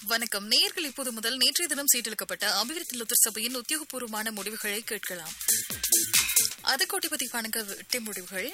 வணக்கம் நேர்கள் இப்போது முதல் நேற்றைய தினம் சீட்டெடுக்கப்பட்ட அபிவிருத்தி லுத்தர் சபையின் உத்தியோகபூர்வமான முடிவுகளை கேட்கலாம் அது கோட்டிபதிக்கான வெட்டி முடிவுகள்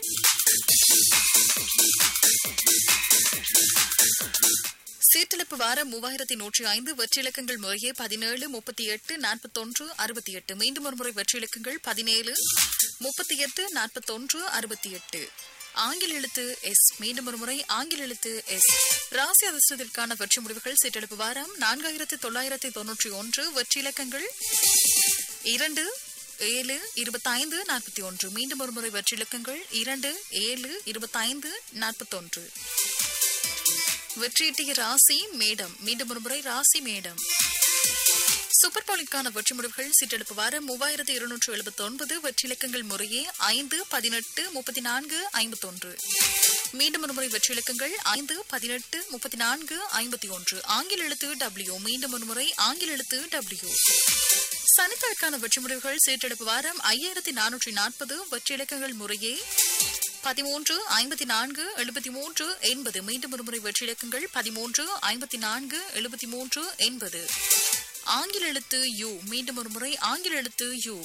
சீட்டெழுப்பு வாரம் மூவாயிரத்தி நூற்றி ஐந்து வெற்றிலக்கங்கள் முறையே பதினேழு முப்பத்தி எட்டு நாற்பத்தொன்று அறுபத்தி எட்டு மீண்டும் ஒருமுறை வெற்றிலக்கங்கள் பதினேழு முப்பத்தி எட்டு நாற்பத்தொன்று அறுபத்தி எட்டு ஆங்கில எழுத்து எஸ் மீண்டும் ஒருமுறை ஆங்கில எழுத்து எஸ் ராசி அதிர்ஷ்டத்திற்கான வெற்றி முடிவுகள் சீட்டெழுப்பு வாரம் நான்காயிரத்தி தொள்ளாயிரத்தி தொன்னூற்றி ஒன்று வெற்றி இலக்கங்கள் இரண்டு ஏழு இருபத்தைந்து நாற்பத்தி ஒன்று மீண்டும் ஒருமுறை வெற்றி இலக்கங்கள் இரண்டு ஏழு இருபத்தைந்து நாற்பத்தொன்று வெற்றியீட்டிய ராசி மேடம் மீண்டும் ஒருமுறை ராசி மேடம் சூப்பர் பவுலிற்கான வெற்றி முடிவுகள் சீட்டெடுப்பு வாரம் மூவாயிரத்தி இருநூற்று எழுபத்தி ஒன்பது வெற்றிலக்கங்கள் முறையே ஐந்து பதினெட்டு முப்பத்தி நான்கு ஐம்பத்தொன்று மீண்டும் ஒருமுறை வெற்றிலக்கங்கள் ஐந்து பதினெட்டு முப்பத்தி நான்கு ஐம்பத்தி ஒன்று ஆங்கில எழுத்து டபிள்யூ மீண்டும் ஒருமுறை ஆங்கில எழுத்து டபிள்யூ சனிக்கிழமைக்கான வெற்றி முடிவுகள் சீட்டெடுப்பு வாரம் ஐயாயிரத்தி நானூற்றி நாற்பது வெற்றிலக்கங்கள் முறையே பதிமூன்று ஐம்பத்தி நான்கு எழுபத்தி மூன்று எண்பது மீண்டும் ஒருமுறை வெற்றிலக்கங்கள் பதிமூன்று ஐம்பத்தி நான்கு எழுபத்தி மூன்று எண்பது ஆங்கில எழுத்து யு மீண்டும் ஒருமுறை ஆங்கில எழுத்து யு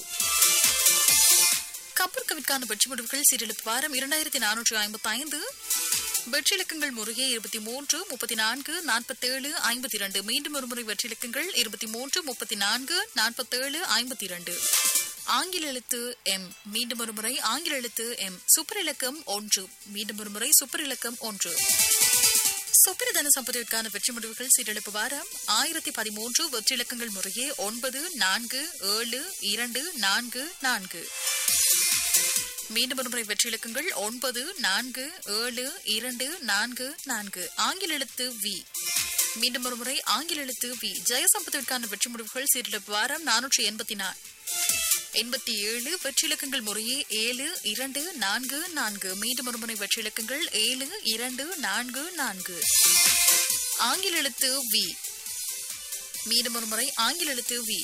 கப்பற்கவிற்கான வெற்றி முடிவுகள் சீரெழுப்பு வாரம் இரண்டாயிரத்தி நானூற்றி ஐம்பத்தி ஐந்து வெற்றிலக்கங்கள் முறையே இருபத்தி மூன்று முப்பத்தி நான்கு நாற்பத்தேழு ஐம்பத்தி இரண்டு மீண்டும் ஒருமுறை வெற்றிலக்கங்கள் இருபத்தி மூன்று முப்பத்தி நான்கு நாற்பத்தேழு ஐம்பத்தி இரண்டு ஆங்கில எழுத்து எம் மீண்டும் ஒருமுறை ஆங்கில எழுத்து எம் சூப்பர் இலக்கம் ஒன்று மீண்டும் ஒருமுறை சூப்பர் இலக்கம் ஒன்று சுப்பிரதன சம்பதத்திற்கான வெற்றி முடிவுகள் சீரழிப்பு வாரம் ஆயிரத்தி பதிமூன்று வெற்றி இலக்கங்கள் முறையே ஒன்பது நான்கு ஏழு இரண்டு நான்கு நான்கு மீண்டும் ஒருமுறை வெற்றி இலக்கங்கள் ஒன்பது நான்கு ஏழு இரண்டு நான்கு நான்கு ஆங்கில எழுத்து வி மீண்டும் ஒருமுறை ஆங்கில எழுத்து வி ஜெயசம்பத்திற்கான வெற்றி முடிவுகள் சீரழிப்பு வாரம் நானூற்றி எண்பத்தி நான்கு எண்பத்தி ஏழு வெற்றிலக்கங்கள் முறையே ஏழு இரண்டு நான்கு நான்கு மீண்டும் ஒருமுறை வெற்றிலக்கங்கள் ஏழு இரண்டு நான்கு நான்கு ஆங்கில எழுத்து வி மீண்டும் ஒருமுறை ஆங்கில எழுத்து வி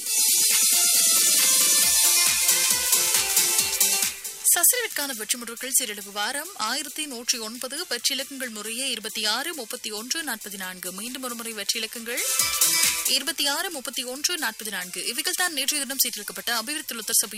சசிரவிற்கான வெற்றி முடர்கள் சீரழிவு வாரம் ஆயிரத்தி நூற்றி ஒன்பது வெற்றிலக்கங்கள் முறையே இருபத்தி ஆறு முப்பத்தி ஒன்று நாற்பத்தி நான்கு மீண்டும் ஒருமுறை வெற்றிலக்கங்கள் இருபத்தி ஆறு முப்பத்தி ஒன்று நாற்பத்தி நான்கு இவைகள் தான் நேற்றைய தினம் சீட்டிருக்கப்பட்ட அபிவிருத்தி சபை